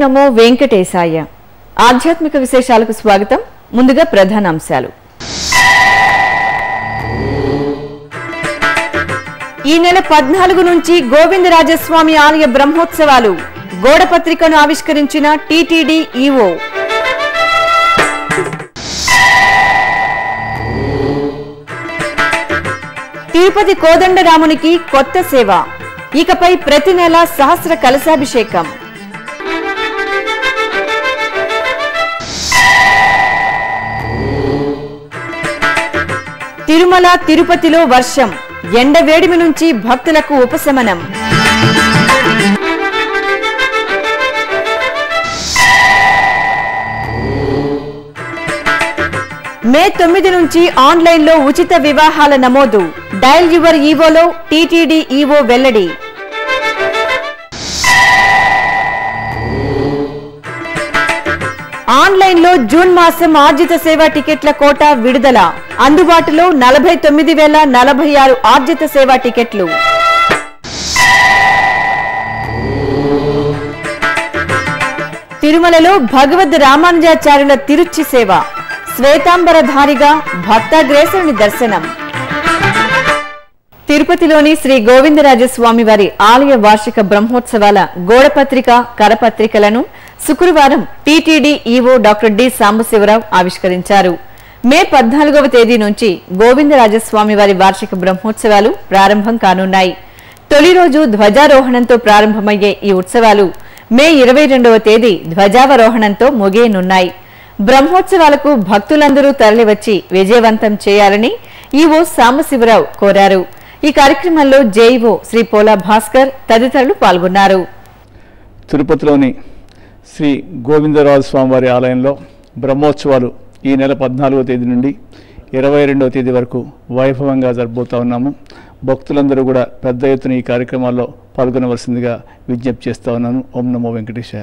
నమో వెంకటేశాయ ఆధ్యాత్మిక విశేషాలకు స్వాగతం ముందుగా ప్రధాన అంశాలు ఈ నెల పద్నాలుగు నుంచి గోవిందరాజస్వామి ఆలయ బ్రహ్మోత్సవాలు గోడపత్రికను ఆవిష్కరించిన టీటీడీ ఈవో తిరుపతి కోదండరామునికి కొత్త సేవ ఇకపై ప్రతి నెల సహస్ర కలశాభిషేకం తిరుమల తిరుపతిలో వర్షం ఎండవేడిమి నుంచి భక్తులకు ఉపశమనం మే తొమ్మిది నుంచి ఆన్లైన్లో ఉచిత వివాహాల నమోదు డయల్ యువర్ ఈవోలో టీటీడీ ఈవో వెల్లడి ఆన్లైన్లో జూన్ మాసం ఆర్జిత సేవ టికెట్ల కోటా విడుదల అందుబాటులో నలభై తొమ్మిది వేల నలభై ఆరు ఆర్జిత సేవ టికెట్లు తిరుమలలో భగవద్ రామానుజాచార్యుల తిరుచి సేవ శ్వేతాంబరధారిగా భక్తాగ్రేసుని దర్శనం తిరుపతిలోని శ్రీ గోవిందరాజస్వామి వారి ఆలయ వార్షిక బ్రహ్మోత్సవాల గోడపత్రిక కరపత్రికలను శుక్రవారం TTD EO doctor D Sambasivarao ఆవిష్కరించారు మే పద్నాలుగవ తేదీ నుంచి గోవిందరాజస్వామి వారి వార్షిక బ్రహ్మోత్సవాలు ప్రారంభం కానున్నాయి తొలి రోజు ధ్వజారోహణంతో ప్రారంభమయ్యే ఈ ఉత్సవాలు మే ఇరవై రెండవ తేదీ ధ్వజావరోహణంతో ముగియనున్నాయి బ్రహ్మోత్సవాలకు భక్తులందరూ తరలివచ్చి విజయవంతం చేయాలని ఈవో సాంబశివరావు కోరారు ఈ కార్యక్రమంలో జేఈఓ శ్రీ పోలా భాస్కర్ తదితరులు పాల్గొన్నారు తిరుపతిలోని శ్రీ గోవిందరాజు స్వామివారి ఆలయంలో బ్రహ్మోత్సవాలు ఈ నెల పద్నాలుగో తేదీ నుండి ఇరవై రెండవ తేదీ వరకు వైభవంగా జరబోతా ఉన్నాము భక్తులందరూ కూడా పెద్ద ఎత్తున ఈ కార్యక్రమాల్లో పాల్గొనవలసిందిగా విజ్ఞప్తి చేస్తా ఉన్నాను ఓం నమో వెంకటేశాయ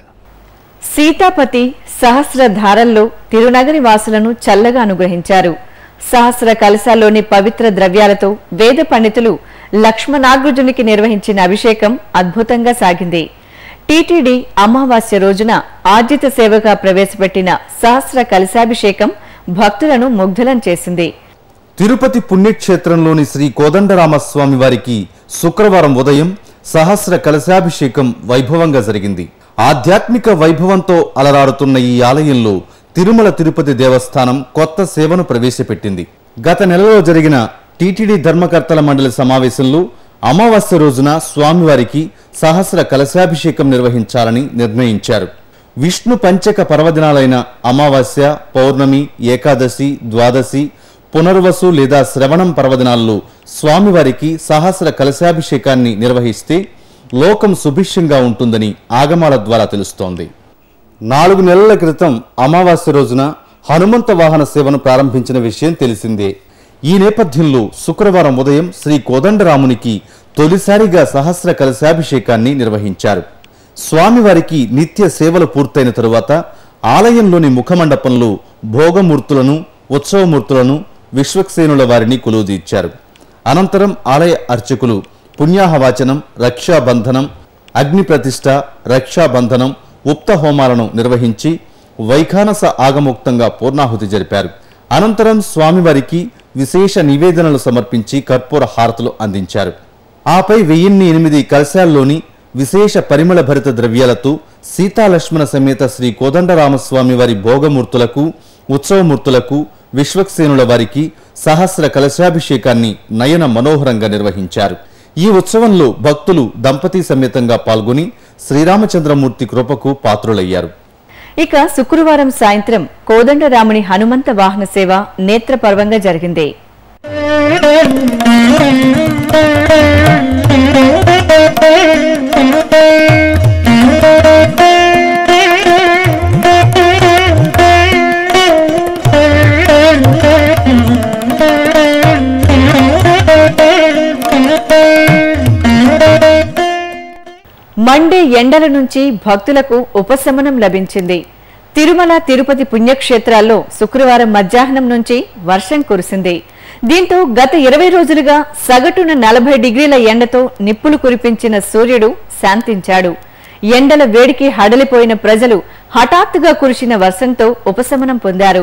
సీతాపతి సహస్ర ధారల్లో తిరునగరి వాసులను చల్లగా అనుగ్రహించారు సహస్ర కలశాల్లోని పవిత్ర ద్రవ్యాలతో వేద పండితులు లక్ష్మణాగ్రుజునికి నిర్వహించిన అభిషేకం అద్భుతంగా సాగింది టీటీడీ అమావాస్య రోజున ఆర్జిత సేవగా ప్రవేశపెట్టిన సహస్ర కలశాభిషేకం భక్తులను ముగ్ధులం చేసింది తిరుపతి పుణ్యక్షేత్రంలోని శ్రీ కోదండరామస్వామి వారికి శుక్రవారం ఉదయం సహస్ర కలశాభిషేకం వైభవంగా జరిగింది ఆధ్యాత్మిక వైభవంతో అలరాడుతున్న ఈ ఆలయంలో తిరుమల తిరుపతి దేవస్థానం కొత్త సేవను ప్రవేశపెట్టింది గత నెలలో జరిగిన టీటీడీ ధర్మకర్తల మండలి సమావేశంలో అమావాస్య రోజున స్వామివారికి సహస్ర కలశాభిషేకం నిర్వహించాలని నిర్ణయించారు విష్ణు పంచక పర్వదినాలైన అమావాస్య పౌర్ణమి ఏకాదశి ద్వాదశి పునర్వసు లేదా శ్రవణం పర్వదినాల్లో స్వామివారికి సహస్ర కలశాభిషేకాన్ని నిర్వహిస్తే లోకం సుభిక్షంగా ఉంటుందని ఆగమాల ద్వారా తెలుస్తోంది నాలుగు నెలల క్రితం అమావాస్య రోజున హనుమంత వాహన సేవను ప్రారంభించిన విషయం తెలిసిందే ఈ నేపథ్యంలో శుక్రవారం ఉదయం శ్రీ కోదండరామునికి తొలిసారిగా సహస్ర కలశాభిషేకాన్ని నిర్వహించారు స్వామివారికి నిత్య సేవలు పూర్తయిన తరువాత ఆలయంలోని ముఖమండపంలో భోగమూర్తులను ఉత్సవమూర్తులను విశ్వక్సేనుల వారిని కొలువుదీర్చారు అనంతరం ఆలయ అర్చకులు పుణ్యాహవాచనం రక్షాబంధనం అగ్ని ప్రతిష్ఠ రక్షాబంధనం ఉప్త హోమాలను నిర్వహించి వైఖానస ఆగముక్తంగా పూర్ణాహుతి జరిపారు అనంతరం స్వామివారికి విశేష నివేదనలు సమర్పించి కర్పూర హారతులు అందించారు ఆపై వెయ్యిన్ని ఎనిమిది కలశాల్లోని విశేష పరిమళ భరిత ద్రవ్యాలతో సీతాలక్ష్మణ సమేత శ్రీ కోదండరామస్వామి వారి భోగమూర్తులకు ఉత్సవమూర్తులకు విశ్వక్సేనుల వారికి సహస్ర కలశాభిషేకాన్ని నయన మనోహరంగా నిర్వహించారు ఈ ఉత్సవంలో భక్తులు దంపతి సమేతంగా పాల్గొని శ్రీరామచంద్రమూర్తి కృపకు పాత్రులయ్యారు ఇక శుక్రవారం సాయంత్రం కోదండరాముని హనుమంత వాహన సేవ నేత్రపర్వంగా జరిగింది మండే ఎండల నుంచి భక్తులకు ఉపశమనం లభించింది తిరుమల తిరుపతి పుణ్యక్షేత్రాల్లో శుక్రవారం మధ్యాహ్నం నుంచి వర్షం కురిసింది దీంతో గత ఇరవై రోజులుగా సగటున నలభై డిగ్రీల ఎండతో నిప్పులు కురిపించిన సూర్యుడు శాంతించాడు ఎండల వేడికి హడలిపోయిన ప్రజలు హఠాత్తుగా కురిసిన వర్షంతో ఉపశమనం పొందారు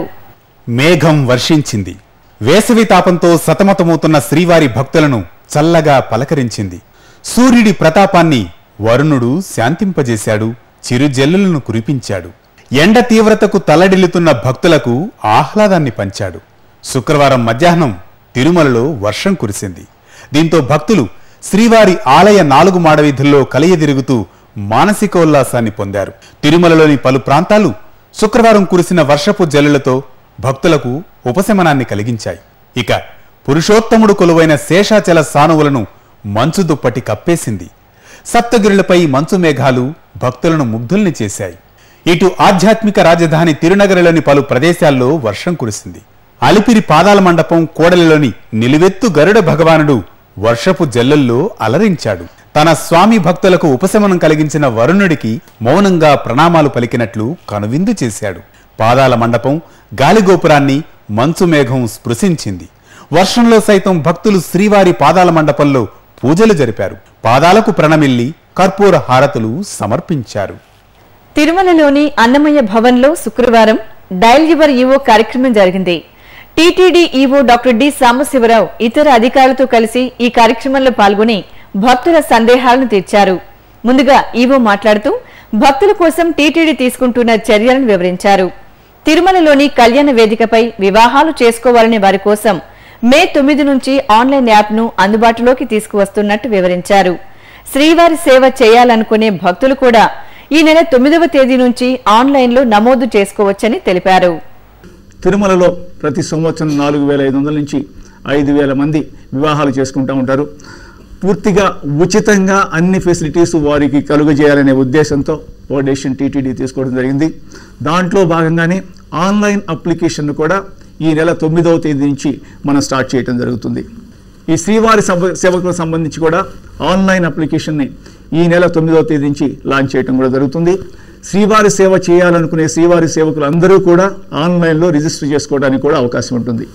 మేఘం వర్షించింది వేసవి తాపంతో సతమతమవుతున్న శ్రీవారి భక్తులను చల్లగా పలకరించింది సూర్యుడి ప్రతాపాన్ని వరుణుడు శాంతింపజేశాడు చిరుజల్లులను కురిపించాడు ఎండ తీవ్రతకు తల్లడిల్లుతున్న భక్తులకు ఆహ్లాదాన్ని పంచాడు శుక్రవారం మధ్యాహ్నం తిరుమలలో వర్షం కురిసింది దీంతో భక్తులు శ్రీవారి ఆలయ నాలుగు మాడవీధుల్లో కలియదిరుగుతూ మానసికోల్లాసాన్ని పొందారు తిరుమలలోని పలు ప్రాంతాలు శుక్రవారం కురిసిన వర్షపు జల్లులతో భక్తులకు ఉపశమనాన్ని కలిగించాయి ఇక పురుషోత్తముడు కొలువైన శేషాచల సానువులను మంచు దుప్పటి కప్పేసింది సప్తగిరులపై మంచు మేఘాలు భక్తులను ముగ్ధుల్ని చేశాయి ఇటు ఆధ్యాత్మిక రాజధాని తిరునగరిలోని పలు ప్రదేశాల్లో వర్షం కురిసింది అలిపిరి పాదాల మండపం కోడలిలోని నిలువెత్తు గరుడ భగవానుడు వర్షపు జల్లుల్లో అలరించాడు తన స్వామి భక్తులకు ఉపశమనం కలిగించిన వరుణుడికి మౌనంగా ప్రణామాలు పలికినట్లు కనువిందు చేశాడు పాదాల మండపం గాలిగోపురాన్ని మంచు మేఘం స్పృశించింది వర్షంలో సైతం భక్తులు శ్రీవారి పాదాల మండపంలో పూజలు జరిపారు పాదాలకు ప్రణమిల్లి కర్పూర హారతులు సమర్పించారు తిరుమలలోని అన్నమయ్య భవన్లో శుక్రవారం డైల్ యువర్ ఈవో కార్యక్రమం జరిగింది TTD EO doctor D Sambasivarao ఇతర అధికారులతో కలిసి ఈ కార్యక్రమంలో పాల్గొని భక్తుల సందేహాలను తీర్చారు ముందుగా ఈవో మాట్లాడుతూ భక్తుల కోసం టీటీడీ తీసుకుంటున్న చర్యలను వివరించారు తిరుమలలోని కళ్యాణ వేదికపై వివాహాలు చేసుకోవాలనే వారి కోసం మే తొమ్మిది నుంచి ఆన్లైన్ యాప్ను అందుబాటులోకి తీసుకువస్తున్నట్టు వివరించారు శ్రీవారి సేవ చేయాలనుకునే భక్తులు కూడా ఈ నెల తొమ్మిదవ తేదీ నుంచి ఆన్లైన్లో నమోదు చేసుకోవచ్చని తెలిపారు తిరుమలలో ప్రతి సంవత్సరం నాలుగు వేల ఐదు వందల నుంచి ఐదు వేల మంది వివాహాలు చేసుకుంటూ ఉంటారు పూర్తిగా ఉచితంగా అన్ని ఫెసిలిటీస్ వారికి కలుగజేయాలనే ఉద్దేశంతో ఓ డెసిషన్ టీటీడీ తీసుకోవడం జరిగింది దాంట్లో భాగంగానే ఆన్లైన్ అప్లికేషన్ కూడా ఈ నెల తొమ్మిదవ తేదీ నుంచి మనం స్టార్ట్ చేయడం జరుగుతుంది ఈ శ్రీవారి సభ- సేవకులకు సంబంధించి కూడా ఆన్లైన్ అప్లికేషన్ని ఈ నెల తొమ్మిదవ తేదీ నుంచి లాంచ్ చేయడం కూడా జరుగుతుంది శ్రీవారి సేవ చేయాలనుకునే శ్రీవారి సేవకులు అందరూ కూడా ఆన్లైన్లో రిజిస్టర్ చేసుకోవడానికి కూడా అవకాశం ఉంటుంది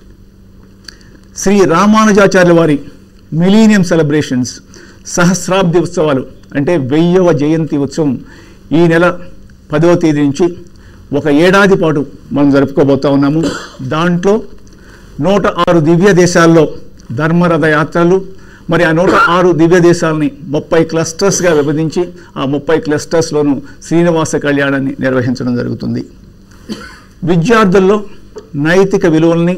శ్రీ రామానుజాచార్యుల వారి మిలీనియం సెలబ్రేషన్స్ సహస్రాబ్ది ఉత్సవాలు అంటే వెయ్యవ జయంతి ఉత్సవం ఈ నెల పదవ తేదీ నుంచి ఒక ఏడాది పాటు మనం జరుపుకోబోతా ఉన్నాము దాంట్లో నూట ఆరు దివ్య దేశాల్లో ధర్మరథ యాత్రలు మరి ఆ నూట ఆరు దివ్య దేశాలని ముప్పై క్లస్టర్స్గా విభజించి ఆ ముప్పై క్లస్టర్స్లోనూ శ్రీనివాస కళ్యాణాన్ని నిర్వహించడం జరుగుతుంది విద్యార్థుల్లో నైతిక విలువల్ని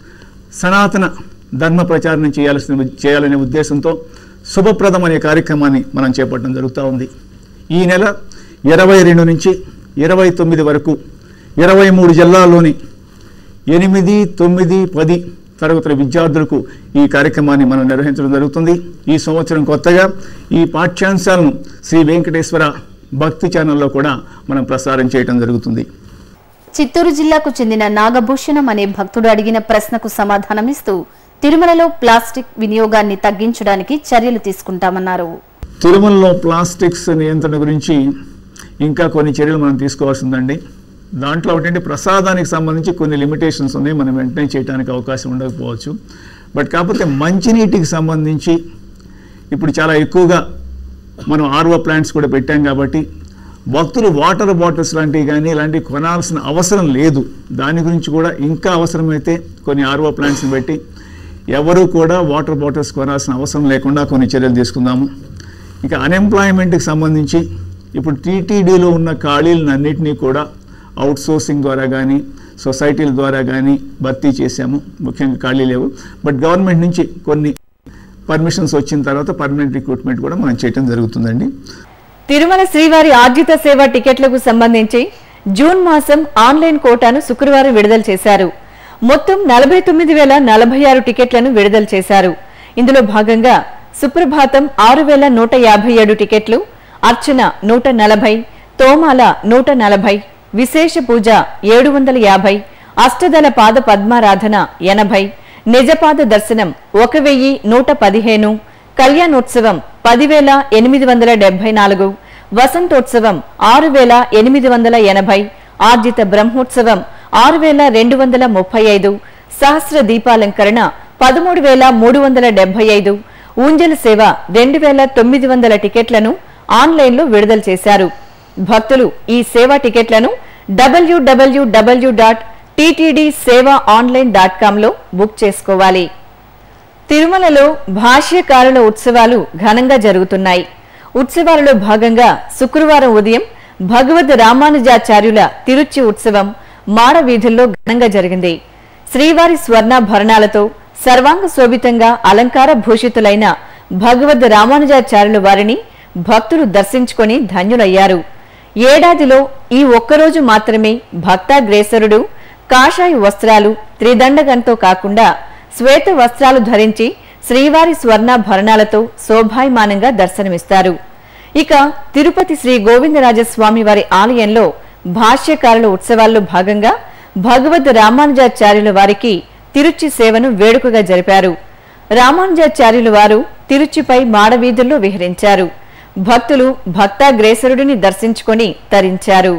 సనాతన ధర్మ ప్రచారం చేయాల్సిన చేయాలనే ఉద్దేశంతో శుభప్రదం అనే కార్యక్రమాన్ని మనం చేపట్టడం జరుగుతూ ఉంది ఈ నెల ఇరవై రెండు నుంచి ఇరవై తొమ్మిది వరకు ఇరవై మూడు జిల్లాల్లోని ఎనిమిది తొమ్మిది పది తరగతుల విద్యార్థులకు ఈ కార్యక్రమాన్ని మనం నిర్వహించడం జరుగుతుంది ఈ సంవత్సరం కొత్తగా ఈ పాఠ్యాంశాలను శ్రీ వెంకటేశ్వర భక్తి ఛానల్లో కూడా మనం ప్రసారం చేయడం జరుగుతుంది చిత్తూరు జిల్లాకు చెందిన నాగభూషణం అనే భక్తుడు అడిగిన ప్రశ్నకు సమాధానమిస్తూ తిరుమలలో ప్లాస్టిక్ వినియోగాన్ని తగ్గించడానికి చర్యలు తీసుకుంటామన్నారు తిరుమలలో ప్లాస్టిక్స్ నియంత్రణ గురించి ఇంకా కొన్ని చర్యలు మనం తీసుకోవాల్సిందండి దాంట్లో ఒకటంటే ప్రసాదానికి సంబంధించి కొన్ని లిమిటేషన్స్ ఉన్నాయి మనం వెంటనే చేయడానికి అవకాశం ఉండకపోవచ్చు బట్ కాకపోతే మంచినీటికి సంబంధించి ఇప్పుడు చాలా ఎక్కువగా మనం ఆర్ఓ ప్లాంట్స్ కూడా పెట్టాం కాబట్టి భక్తులు వాటర్ బాటిల్స్ లాంటివి కానీ ఇలాంటివి కొనాల్సిన అవసరం లేదు దాని గురించి కూడా ఇంకా అవసరమైతే కొన్ని ఆర్ఓ ప్లాంట్స్ని పెట్టి ఎవరు కూడా వాటర్ బాటిల్స్ కొనాల్సిన అవసరం లేకుండా కొన్ని చర్యలు తీసుకుందాము ఇక అన్ఎంప్లాయ్మెంట్కి సంబంధించి ఇప్పుడు టీటీడీలో ఉన్న ఖాళీలన్నింటినీ కూడా అవుట్ సోర్సింగ్ ద్వారా కానీ సొసైటీల ద్వారా కానీ భర్తీ చేశాము ముఖ్యంగా ఖాళీ లేవు బట్ గవర్నమెంట్ నుంచి కొన్ని పర్మిషన్స్ వచ్చిన తర్వాత పర్మనెంట్ రిక్రూట్మెంట్ కూడా మనం చేయడం జరుగుతుందండి తిరుమల శ్రీవారి ఆర్జిత సేవ టికెట్లకు సంబంధించి జూన్ మాసం ఆన్లైన్ కోటాను శుక్రవారం విడుదల చేశారు మొత్తం నలభై తొమ్మిది వేల నలభై ఆరు టికెట్లను విడుదల చేశారు ఇందులో భాగంగా సుప్రభాతం ఆరు వేల నూట యాభై ఏడు టికెట్లు అర్చన నూట నలభై తోమాల నూట నలభై విశేష పూజ ఏడు వందల యాభై అష్టదళ పాద పద్మారాధన ఎనభై నిజపాద దర్శనం ఒక వెయ్యి నూట పదిహేను కళ్యాణోత్సవం పదివేల ఎనిమిది వందల డెబ్బై నాలుగు వసంతోత్సవం ఆరు వేల ఎనిమిది వందల ఎనభై ఆర్జిత బ్రహ్మోత్సవం ఆరు వేల రెండు వందల ముప్పై ఐదు సహస్ర దీపాలంకరణ పదమూడు వేల మూడు వందల డెబ్బై ఐదు ఊంజల సేవ రెండు వేల తొమ్మిది వందల టికెట్లను ఆన్లైన్లో విడుదల చేశారు భక్తులు ఈ సేవా టికెట్లను డబ్ల్యూడబ్ల్యూడబ్ల్యూ dot TTD seva online dot కామ్లో బుక్ చేసుకోవాలి తిరుమలలో భాష్యకారుల ఉత్సవాలు ఘనంగా జరుగుతున్నాయి ఉత్సవాలలో భాగంగా శుక్రవారం ఉదయం భగవద్ రామానుజాచార్యుల తిరుచి ఉత్సవం మాడ వీధుల్లో ఘనంగా జరిగింది శ్రీవారి స్వర్ణాభరణాలతో సర్వాంగ శోభితంగా అలంకార భూషితులైన భగవద్ రామానుజాచార్యుల వారిని భక్తులు దర్శించుకొని ధన్యులయ్యారు ఏడాదిలో ఈ ఒక్కరోజు మాత్రమే భక్తాగ్రేసరుడు కాషాయ వస్త్రాలు త్రిదండగంతో కాకుండా శ్వేత వస్త్రాలు ధరించి శ్రీవారి స్వర్ణాభరణాలతో శోభాయమానంగా దర్శనమిస్తారు ఇక తిరుపతి శ్రీ గోవిందరాజస్వామి వారి ఆలయంలో భాష్యకారుల ఉత్సవాల్లో భాగంగా భగవద్ రామానుజాచార్యుల వారికి తిరుచి సేవను వేడుకగా జరిపారు రామానుజాచార్యుల వారు తిరుచిపై మాడవీధుల్లో విహరించారు భక్తులు భక్తాగ్రేసరుడిని దర్శించుకొని తరించారు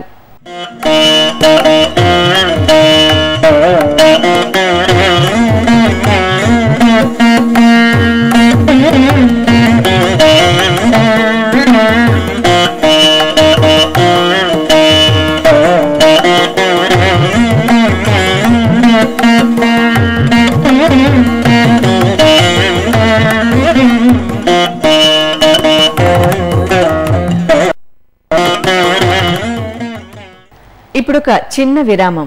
ఇప్పుడొక చిన్న విరామం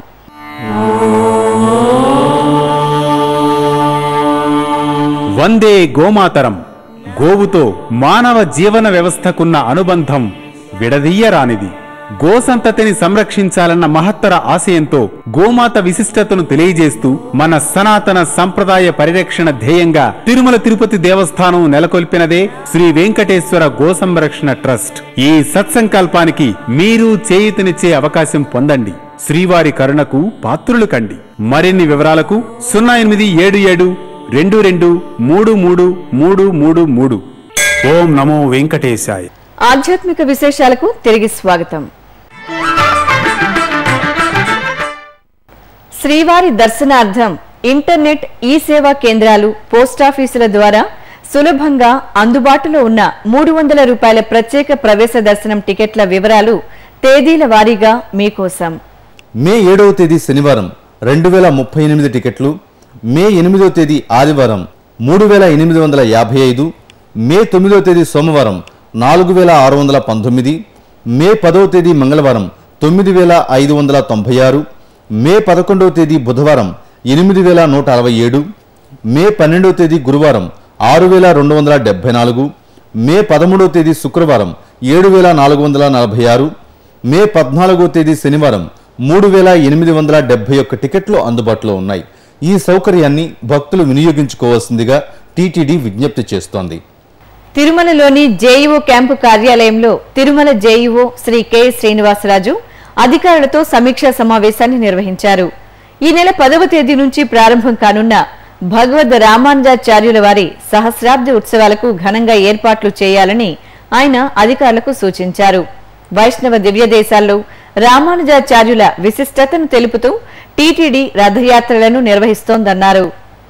వందే గోమాతరం గోవుతో మానవ జీవన వ్యవస్థకున్న అనుబంధం విడదీయరానిది గోసంతతిని సంరక్షించాలన్న మహత్తర ఆశయంతో గోమాత విశిష్టతను తెలియజేస్తూ మన సనాతన సంప్రదాయ పరిరక్షణ ధ్యేయంగా తిరుమల తిరుపతి దేవస్థానం నెలకొల్పినదే శ్రీ వెంకటేశ్వర గో సంరక్షణ ట్రస్ట్ ఈ సత్సంకల్పానికి మీరు చేయూతనిచ్చే అవకాశం పొందండి శ్రీవారి కరుణకు పాత్రులు కండి మరిన్ని వివరాలకు సున్నా ఎనిమిది ఏడు ఏడు రెండు రెండు మూడు మూడు మూడు మూడు మూడు ఓం నమో వెంకటేశాయ ఆధ్యాత్మిక విశేషాలకు తిరిగి స్వాగతం శ్రీవారి దర్శనార్థం ఇంటర్నెట్ ఈ సేవా కేంద్రాలు పోస్టాఫీసుల ద్వారా సులభంగా అందుబాటులో ఉన్న మూడు వందల రూపాయల ప్రత్యేక ప్రవేశ దర్శనం టికెట్ల వివరాలు తేదీల వారీగా మీకోసం మే ఏడవ తేదీ శనివారం రెండు వేల ముప్పై ఎనిమిది టికెట్లు మే ఎనిమిదవ తేదీ ఆదివారం మూడు వేల ఎనిమిది వందల యాభై ఐదు మే తొమ్మిదవ తేదీ సోమవారం నాలుగు వేల ఆరు వందల పంతొమ్మిది మే పదవ తేదీ మంగళవారం తొమ్మిది వేల ఐదు వందల తొంభై ఆరు మే పదకొండవ తేదీ బుధవారం ఎనిమిది వేల నూట అరవై ఏడు మే పన్నెండవ తేదీ గురువారం ఆరు వేల రెండు వందల డెబ్బై నాలుగు మే పదమూడవ తేదీ శుక్రవారం ఏడు వేల నాలుగు వందల నలభై ఆరు మే పద్నాలుగో తేదీ శనివారం మూడు వేల ఎనిమిది వందల డెబ్బై ఒక్క టికెట్లు అందుబాటులో ఉన్నాయి ఈ సౌకర్యాన్ని భక్తులు వినియోగించుకోవాల్సిందిగా టీటీడీ విజ్ఞప్తి చేస్తోంది తిరుమలలోని జేఈఓ క్యాంపు కార్యాలయంలో తిరుమల జేఈఓ శ్రీ కె శ్రీనివాసరాజు అధికారులతో సమీక్షా సమావేశాన్ని నిర్వహించారు ఈ నెల పదవ తేదీ నుంచి ప్రారంభం కానున్న భగవద్ రామానుజాచార్యుల వారి సహస్రాబ్ది ఉత్సవాలకు ఘనంగా ఏర్పాట్లు చేయాలని ఆయన అధికారులకు సూచించారు వైష్ణవ దివ్య దేశాల్లో రామానుజాచార్యుల విశిష్టతను తెలుపుతూ టీటీడీ రథయాత్రలను నిర్వహిస్తోందన్నారు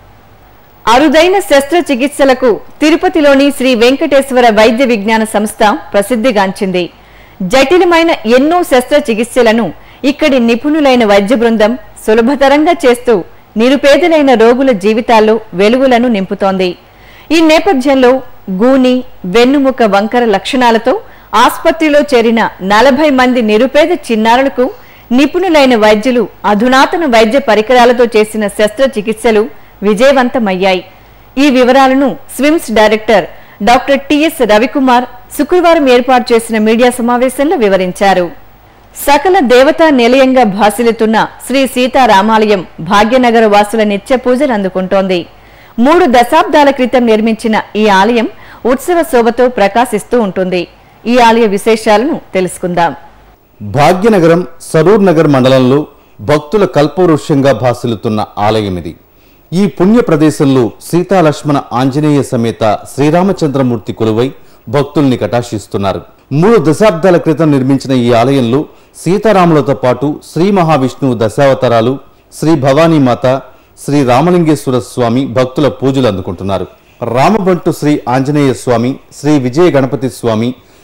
అరుదైన శస్త్రచికిత్సలకు తిరుపతిలోని శ్రీ వెంకటేశ్వర వైద్య విజ్ఞాన సంస్థ ప్రసిద్ధిగాంచింది జటిలమైన ఎన్నో శస్త్రచికిత్సలను ఇక్కడి నిపుణులైన వైద్య బృందం సులభతరంగా చేస్తూ నిరుపేదలైన రోగుల జీవితాల్లో వెలుగులను నింపుతోంది ఈ నేపథ్యంలో గూని వెన్నుముక వంకర లక్షణాలతో ఆస్పత్రిలో చేరిన నలభై మంది నిరుపేద చిన్నారులకు నిపుణులైన వైద్యులు అధునాతన వైద్య పరికరాలతో చేసిన శస్త్రచికిత్సలు విజయవంతమయ్యాయి ఈ వివరాలను SVIMS director doctor TS Ravikumar శుక్రవారం ఏర్పాటు చేసిన మీడియా సమావేశంలో వివరించారు సకల దేవతా నిలయంగా భాసిల్లుతున్న శ్రీ సీతారామాలయం భాగ్యనగర వాసుల నిత్య పూజలు అందుకుంటోంది మూడు దశాబ్దాల క్రితం నిర్మించిన ఈ ఆలయం ఉత్సవ శోభతో ప్రకాశిస్తూ ఉంటుంది ఈ ఆలయ విశేషాలను తెలుసుకుందాం భాగ్యనగరం సరూర్ నగర్ మండలంలో భక్తుల కల్పవృక్షంగా భాసిల్లుతున్న ఆలయం ఇది ఈ పుణ్య ప్రదేశంలో సీతాలక్ష్మణ ఆంజనేయ సమేత శ్రీరామచంద్రమూర్తి కొలువై భక్తుల్ని కటాక్షిస్తున్నారు మూడు దశాబ్దాల క్రితం నిర్మించిన ఈ ఆలయంలో సీతారాములతో పాటు శ్రీ మహావిష్ణువు దశావతారాలు శ్రీ భవానీమాత శ్రీ రామలింగేశ్వర స్వామి భక్తుల పూజలు అందుకుంటున్నారు రామబంటు శ్రీ ఆంజనేయ స్వామి శ్రీ విజయ గణపతి స్వామి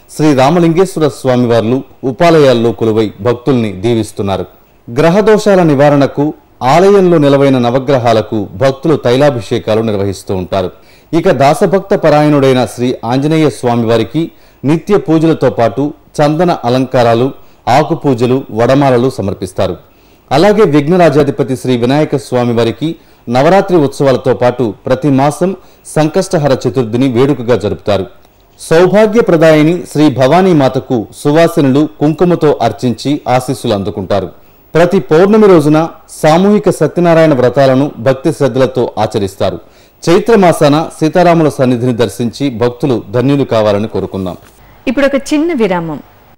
శ్రీ రామలింగేశ్వర స్వామివార్లు ఉపాలయాల్లో కొలువై భక్తుల్ని దీవిస్తున్నారు గ్రహదోషాల నివారణకు ఆలయంలో నిలవైన నవగ్రహాలకు భక్తులు తైలాభిషేకాలు నిర్వహిస్తూ ఉంటారు ఇక దాసభక్త పరాయణుడైన శ్రీ ఆంజనేయ స్వామివారికి నిత్య పూజలతో పాటు చందన అలంకారాలు ఆకు పూజలు వడమాలలు సమర్పిస్తారు అలాగే విఘ్నరాజాధిపతి శ్రీ వినాయక స్వామి వారికి నవరాత్రి ఉత్సవాలతో పాటు ప్రతి మాసం సంకష్టహర చతుర్థిని వేడుకగా జరుపుతారు సౌభాగ్యప్రదాయిని శ్రీ భవానీ మాతకు సువాసినులు కుంకుమతో అర్చించి ఆశీస్సులు అందుకుంటారు ప్రతి పౌర్ణమి రోజున సామూహిక సత్యనారాయణ వ్రతాలను భక్తి శ్రద్ధలతో ఆచరిస్తారు చైత్ర మాసాన సీతారాముల సన్నిధిని దర్శించి భక్తులు ధన్యులు కావాలని కోరుకుందాం ఇప్పుడు ఒక చిన్న విరామం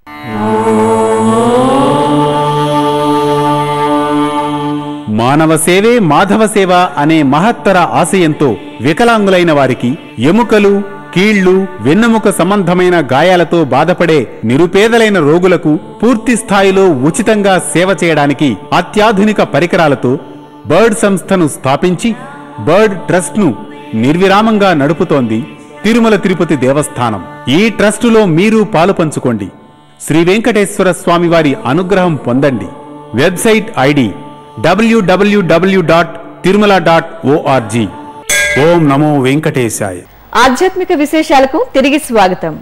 మానవ సేవే మాధవ సేవ అనే మహత్తర ఆశయంతో వికలాంగులైన వారికి ఎముకలు కీళ్లు వెన్నెముక సంబంధమైన గాయాలతో బాధపడే నిరుపేదలైన రోగులకు పూర్తి స్థాయిలో ఉచితంగా సేవ చేయడానికి అత్యాధునిక పరికరాలతో బర్డ్ సంస్థను స్థాపించి బర్డ్ ట్రస్ట్ను నిర్విరామంగా నడుపుతోంది తిరుమల తిరుపతి దేవస్థానం ఈ ట్రస్టులో మీరు పాలు పంచుకోండి శ్రీ వెంకటేశ్వర స్వామివారి అనుగ్రహం పొందండి వెబ్సైట్ ఐడి డబ్ల్యూడబ్ల్యూడబ్ల్యూ డాట్ తిరుమల డాట్ ఓఆర్జీ ఓం నమో వెంకటేశాయ ఆధ్యాత్మిక విశేషాలకు తిరిగి స్వాగతం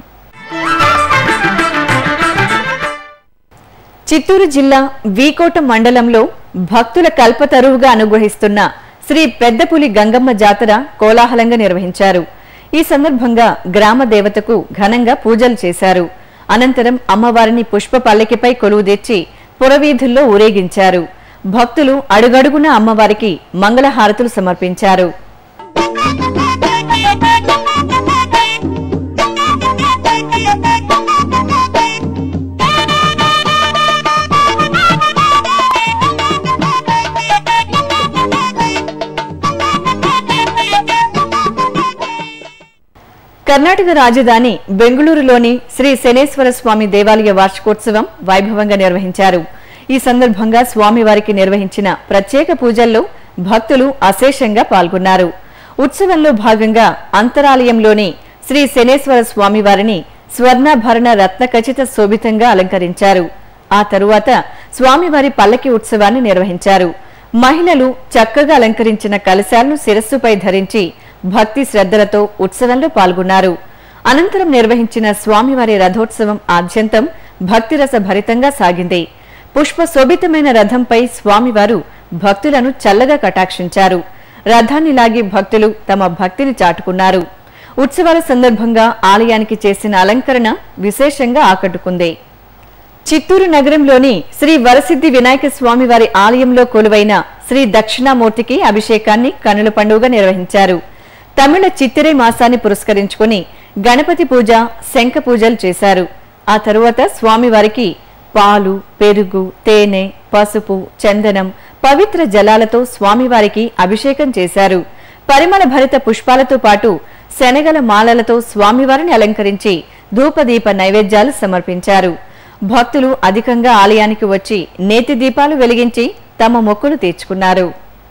చిత్తూరు జిల్లా వీకోట మండలంలో భక్తుల కల్పతరువుగా అనుగ్రహిస్తున్న శ్రీ పెద్దపులి గంగమ్మ జాతర కోలాహలంగా నిర్వహించారు ఈ సందర్భంగా గ్రామ దేవతకు ఘనంగా పూజలు చేశారు అనంతరం అమ్మవారిని పుష్ప పల్లకిపై కొలువు తెచ్చి పురవీధుల్లో ఊరేగించారు భక్తులు అడుగడుగున అమ్మవారికి మంగళహారతులు సమర్పించారు కర్ణాటక రాజధాని బెంగళూరులోని శ్రీ శనేశ్వర స్వామి దేవాలయ వార్షికోత్సవం వైభవంగా నిర్వహించారు ఈ సందర్భంగా స్వామివారికి నిర్వహించిన ప్రత్యేక పూజల్లో భక్తులు అశేషంగా పాల్గొన్నారు ఉత్సవంలో భాగంగా అంతరాలయంలోని శ్రీ శనేశ్వర స్వామివారిని స్వర్ణాభరణ రత్న ఖచ్చిత శోభితంగా అలంకరించారు ఆ తరువాత స్వామివారి పల్లకి ఉత్సవాన్ని నిర్వహించారు మహిళలు చక్కగా అలంకరించిన కలశాలను శిరస్సుపై ధరించి భక్తి శ్రద్ధలతో ఉత్సవంలో పాల్గొన్నారు అనంతరం నిర్వహించిన స్వామివారి రథోత్సవం ఆద్యంతం భక్తిరస భరితంగా సాగింది పుష్ప శోభితమైన రథంపై స్వామివారు భక్తులను చల్లగా కటాక్షించారు రథాన్ని లాగి భక్తులు తమ భక్తిని చాటుకున్నారు ఉత్సవాల సందర్భంగా ఆలయానికి చేసిన అలంకరణ విశేషంగా ఆకట్టుకుంది చిత్తూరు నగరంలోని శ్రీ వరసిద్ధి వినాయక స్వామి వారి ఆలయంలో కొలువైన శ్రీ దక్షిణామూర్తికి అభిషేకాన్ని కనుల పండుగ నిర్వహించారు తమిళ చిత్తిரை మాసాన్ని పురస్కరించుకుని గణపతి పూజ శంఖ పూజలు చేశారు ఆ తరువాత స్వామివారికి పాలు పెరుగు తేనె పసుపు చందనం పవిత్ర జలాలతో స్వామివారికి అభిషేకం చేశారు పరిమళ భరిత పుష్పాలతో పాటు శనగల మాలలతో స్వామివారిని అలంకరించి ధూపదీప నైవేద్యాలు సమర్పించారు భక్తులు అధికంగా ఆలయానికి వచ్చి నేతి దీపాలు వెలిగించి తమ మొక్కులు తీర్చుకున్నారు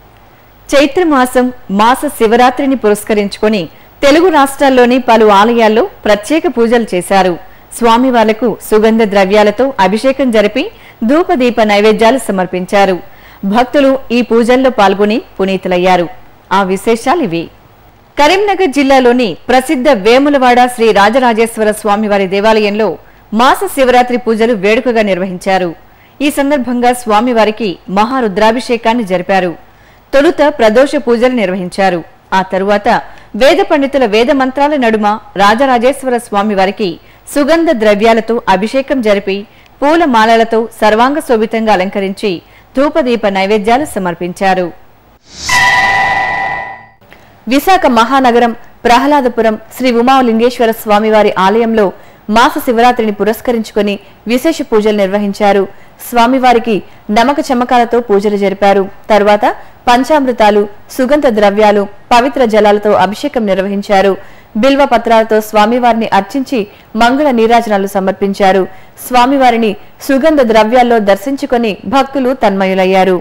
చైత్రమాసం మాస శివరాత్రిని పురస్కరించుకొని తెలుగు రాష్ట్రాల్లోని పలు ఆలయాల్లో ప్రత్యేక పూజలు చేశారు స్వామివార్లకు సుగంధ ద్రవ్యాలతో అభిషేకం జరిపి ధూపదీప నైవేద్యాలు సమర్పించారు భక్తులు ఈ పూజల్లో పాల్గొని పునీతులయ్యారు ఆ విశేషాలు ఇవి కరీంనగర్ జిల్లాలోని ప్రసిద్ధ వేములవాడ శ్రీ రాజరాజేశ్వర స్వామివారి దేవాలయంలో మాస శివరాత్రి పూజలు వేడుకగా నిర్వహించారు ఈ సందర్భంగా స్వామివారికి మహారుద్రాభిషేకాన్ని జరిపారు తొలుత ప్రదోష పూజలు నిర్వహించారు ఆ తరువాత వేద పండితుల వేద మంత్రాల నడుమ రాజరాజేశ్వర స్వామి వారికి సుగంధ ద్రవ్యాలతో అభిషేకం జరిపి పూల మాలలతో సర్వాంగ శోభితంగా అలంకరించి ధూపదీప నైవేద్యాలు సమర్పించారు విశాఖ మహానగరం ప్రహ్లాదపురం శ్రీ ఉమాలింగేశ్వర స్వామివారి ఆలయంలో మాస శివరాత్రిని పురస్కరించుకొని విశేష పూజలు నిర్వహించారు స్వామివారికి నమక చమకాలతో పూజలు జరిపారు తర్వాత పంచామృతాలు సుగంధ ద్రవ్యాలు పవిత్ర జలాలతో అభిషేకం నిర్వహించారు బిల్వ పత్రాలతో స్వామివారిని అర్చించి మంగళ నీరాజనాలు సమర్పించారు స్వామివారిని సుగంధ ద్రవ్యాల్లో దర్శించుకొని భక్తులు తన్మయులయ్యారు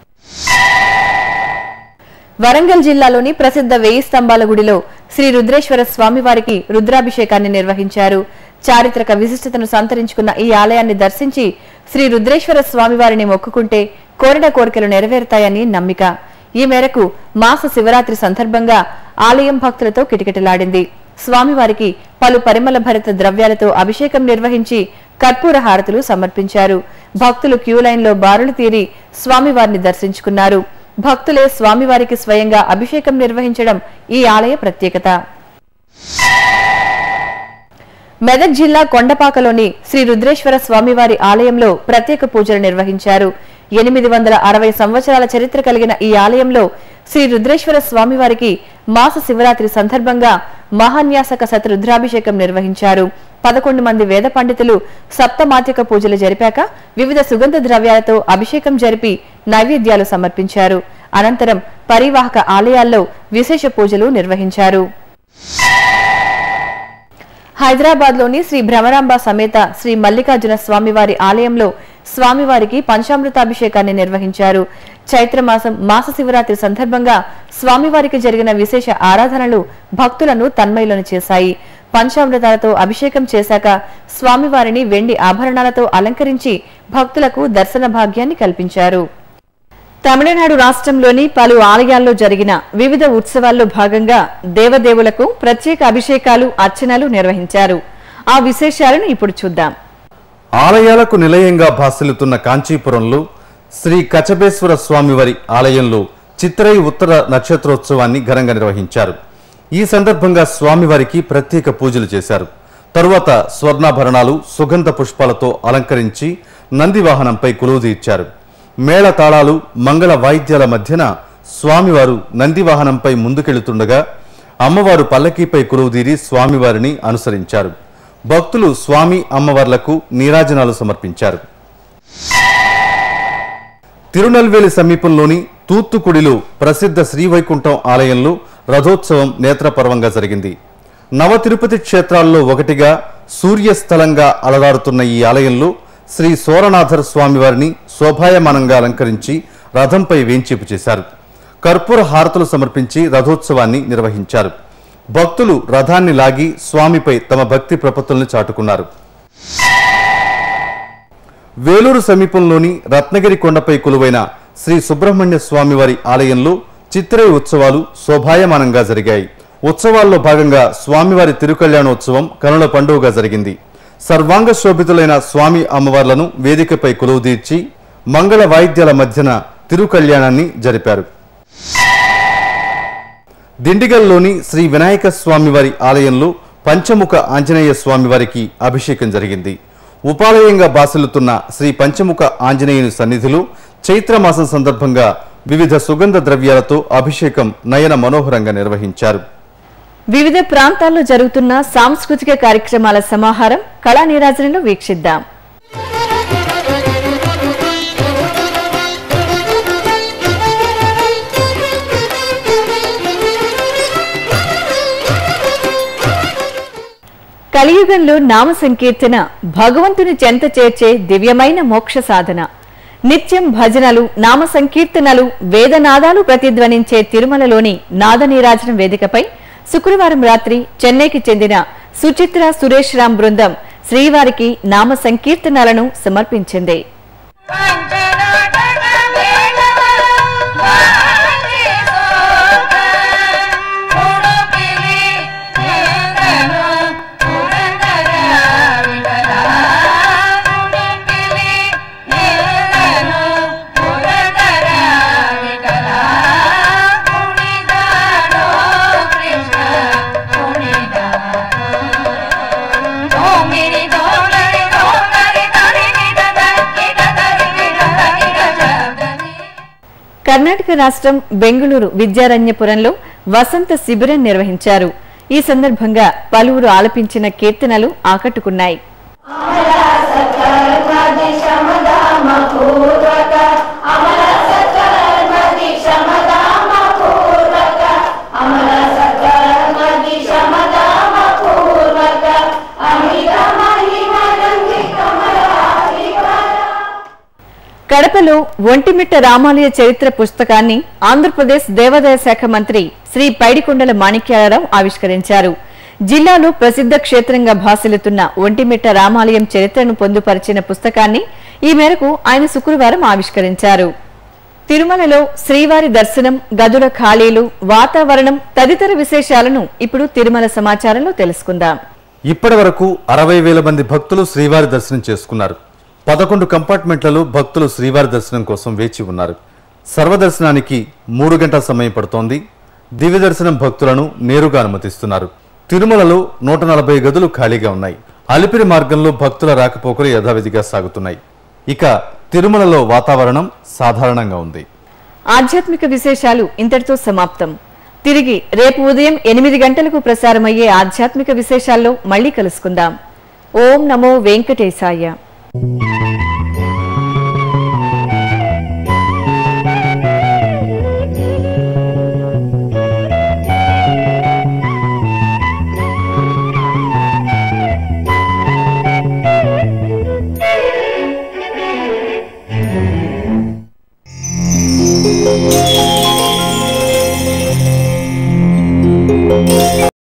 వరంగల్ జిల్లాలోని ప్రసిద్ధ వేయి స్తంభాల గుడిలో శ్రీ రుద్రేశ్వర స్వామివారికి రుద్రాభిషేకాన్ని నిర్వహించారు చారిత్రక విశిష్టతను సంతరించుకున్న ఈ ఆలయాన్ని దర్శించి శ్రీ రుద్రేశ్వర స్వామివారిని మొక్కుకుంటే కోరిన కోరికలు నెరవేరుతాయని నమ్మిక ఈ మేరకు మాస శివరాత్రి సందర్భంగా ఆలయం భక్తులతో కిటకిటలాడింది స్వామివారికి పలు పరిమళ భరిత ద్రవ్యాలతో అభిషేకం నిర్వహించి కర్పూర హారతులు సమర్పించారు భక్తులు క్యూ లైన్లో బారులు తీరి స్వామివారిని దర్శించుకున్నారు భక్తులే స్వామివారికి స్వయంగా అభిషేకం నిర్వహించడం ఈ ఆలయ ప్రత్యేకత మెదక్ జిల్లా కొండపాకలోని శ్రీ రుద్రేశ్వర స్వామివారి ఆలయంలో ప్రత్యేక పూజలు నిర్వహించారు ఎనిమిది వందల అరవై సంవత్సరాల చరిత్ర కలిగిన ఈ ఆలయంలో శ్రీ రుద్రేశ్వర స్వామివారికి మాస శివరాత్రి సందర్భంగా మహాన్యాసక శతరుద్రాభిషేకం నిర్వహించారు పదకొండు మంది వేద పండితులు సప్తమాత్రిక పూజలు జరిపాక వివిధ సుగంధ ద్రవ్యాలతో అభిషేకం జరిపి నైవేద్యాలు సమర్పించారు అనంతరం పరివాహక ఆలయాల్లో విశేష పూజలు నిర్వహించారు హైదరాబాద్ లోని శ్రీ భ్రమరాంబ సమేత శ్రీ మల్లికార్జున స్వామివారి ఆలయంలో స్వామివారికి పంచామృతాభిషేకాన్ని నిర్వహించారు చైత్రమాసం మాస శివరాత్రి సందర్భంగా స్వామివారికి జరిగిన విశేష ఆరాధనలు భక్తులను తన్మయులను చేశాయి పంచామృతాలతో అభిషేకం చేశాక స్వామివారిని వెండి ఆభరణాలతో అలంకరించి భక్తులకు దర్శన భాగ్యాన్ని కల్పించారు తమిళనాడు రాష్ట్రంలోని పలు ఆలయాల్లో జరిగిన వివిధ ఉత్సవాల్లో భాగంగా దేవదేవులకు ప్రత్యేక అభిషేకాలు అర్చనలు నిర్వహించారు ఆ విశేషాలను ఇప్పుడు చూద్దాం ఆలయాలకు నిలయంగా భాసిల్లుతున్న కాంచీపురంలో శ్రీ కచబేశ్వర స్వామివారి ఆలయంలో చిత్రై ఉత్తర నక్షత్రోత్సవాన్ని ఘనంగా నిర్వహించారు ఈ సందర్భంగా స్వామివారికి ప్రత్యేక పూజలు చేశారు తరువాత స్వర్ణాభరణాలు సుగంధ పుష్పాలతో అలంకరించి నంది వాహనంపై కొలువు తీర్చారు మేళ తాళాలు మంగళ వాయిద్యాల మధ్యన స్వామివారు నంది వాహనంపై ముందుకెళుతుండగా అమ్మవారు పల్లకీపై కొలువుదీరి స్వామివారిని అనుసరించారు భక్తులు స్వామి అమ్మవార్లకు నీరాజనాలు సమర్పించారు తిరునల్వేలి సమీపంలోని తూత్తుకుడిలో ప్రసిద్ధ శ్రీవైకుంఠం ఆలయంలో రథోత్సవం నేత్రపర్వంగా జరిగింది నవ తిరుపతి క్షేత్రాల్లో ఒకటిగా సూర్యస్థలంగా అలరారుతున్న ఈ ఆలయంలో శ్రీ సోరనాథర్ స్వామివారిని శోభాయమానంగా అలంకరించి రథంపై వేంచేపు చేశారు కర్పూర హారతులు సమర్పించి రథోత్సవాన్ని నిర్వహించారు భక్తులు రథాన్ని లాగి స్వామిపై తమ భక్తి ప్రపత్తుల్ని చాటుకున్నారు వేలూరు సమీపంలోని రత్నగిరి కొండపై కొలువైన శ్రీ సుబ్రహ్మణ్య స్వామివారి ఆలయంలో చిత్రే ఉత్సవాలు శోభాయమానంగా జరిగాయి ఉత్సవాల్లో భాగంగా స్వామివారి తిరుకళ్యాణోత్సవం కనుల పండుగగా జరిగింది సర్వాంగ శోభితులైన స్వామి అమ్మవార్లను వేదికపై కొలువుదీర్చి మంగళ వాయిద్యాల మధ్యన తిరుకళ్యాణాన్ని జరిపారు దిండిగల్లోని శ్రీ వినాయక స్వామివారి ఆలయంలో పంచముఖ ఆంజనేయ స్వామివారికి అభిషేకం జరిగింది ఉపాలయంగా బాసిల్లుతున్న శ్రీ పంచముఖ ఆంజనేయుని సన్నిధిలో చైత్రమాసం సందర్భంగా వివిధ సుగంధ ద్రవ్యాలతో అభిషేకం నయన మనోహరంగా నిర్వహించారు వివిధ ప్రాంతాల్లో జరుగుతున్న సాంస్కృతిక కార్యక్రమాల సమాహారం కళా నీరాజనలో వీక్షిద్దాం కలియుగంలో నామ సంకీర్తన భగవంతుని చెంత చేర్చే దివ్యమైన మోక్ష సాధన నిత్యం భజనలు నామ సంకీర్తనలు వేదనాదాలు ప్రతిధ్వనించే తిరుమలలోని నాద నీరాజనం వేదికపై శుక్రవారం రాత్రి చెన్నైకి చెందిన సుచిత్ర సురేష్ రామ్ బృందం శ్రీవారికి నామ సంకీర్తనలను సమర్పించింది కర్ణాటక రాష్ట్రం బెంగళూరు విద్యారణ్యపురంలో వసంత శిబిరం నిర్వహించారు ఈ సందర్భంగా పలువురు ఆలపించిన కీర్తనలు ఆకట్టుకున్నాయి కడపలో ఒంటిమిట్ట రామాలయ చరిత్ర పుస్తకాన్ని ఆంధ్రప్రదేశ్ దేవాదాయ శాఖ మంత్రి శ్రీ పైడికొండల మాణిక్యాలరావు ఆవిష్కరించారు జిల్లాలో ప్రసిద్ధ క్షేత్రంగా భాసిల్లుతున్న ఒంటిమిట్ట రామాలయం చరిత్రను పొందుపరిచిన పుస్తకాన్ని ఈ మేరకు ఆయన శుక్రవారం ఆవిష్కరించారు తిరుమలలో శ్రీవారి దర్శనం గదుల ఖాళీలు వాతావరణం తదితర విశేషాలను ఇప్పుడు తిరుమల సమాచారంలో తెలుసుకుందాం ఇప్పటి వరకు అరవై వేల మంది భక్తులు శ్రీవారి దర్శనం చేసుకున్నారు పదకొండు కంపార్ట్మెంట్లలో భక్తులు శ్రీవారి దర్శనం కోసం వేచి ఉన్నారు సర్వదర్శనానికి మూడు గంటల సమయం పడుతోంది దివ్య దర్శనం భక్తులను నేరుగా అనుమతిస్తున్నారు తిరుమలలో నూట నలభై గదులు ఖాళీగా ఉన్నాయి అలిపిరి మార్గంలో భక్తుల రాకపోకలు యథావిధిగా సాగుతున్నాయి ఇక తిరుమలలో వాతావరణం సాధారణంగా ఉంది ఆధ్యాత్మిక విశేషాలు ఇంతటితో సమాప్తం తిరిగి రేపు ఉదయం ఎనిమిది గంటలకు ప్రసారమయ్యే ఆధ్యాత్మిక విశేషాల్లో మళ్ళీ కలుసుకుందాం ఓం నమో వెంకటేశాయ